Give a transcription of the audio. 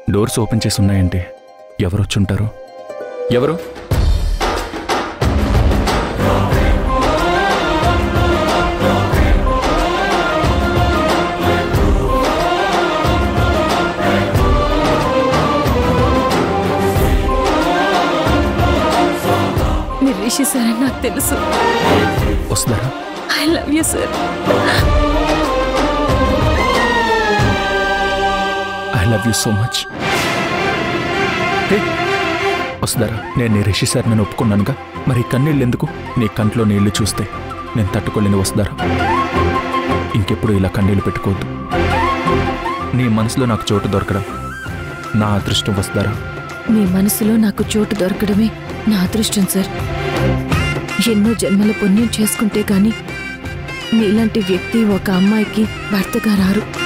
doors open చేసి ఉన్నాయంటే ఎవరు వచ్చుంటారు ఎవరు మీరు రిషి సార్ అని నాకు తెలుసు వస్తారా I love you sir I love you so much వస్తారా నేను నీ రిషి సార్ నేను ఒప్పుకున్నానుగా మరి ఈ కన్నీళ్ళు ఎందుకు నీ కంట్లో నీళ్లు చూస్తే నేను తట్టుకోలేని వస్తారా ఇంకెప్పుడు ఇలా కన్నీళ్ళు పెట్టుకోవద్దు నీ మనసులో నాకు చోటు దొరకడం నా అదృష్టం వస్తారా మీ మనసులో నాకు చోటు దొరకడమే నా అదృష్టం సార్ ఎన్నో జన్మల పుణ్యం చేసుకుంటే గాని మీలాంటి వ్యక్తి ఒక అమ్మాయికి భర్తగా రారు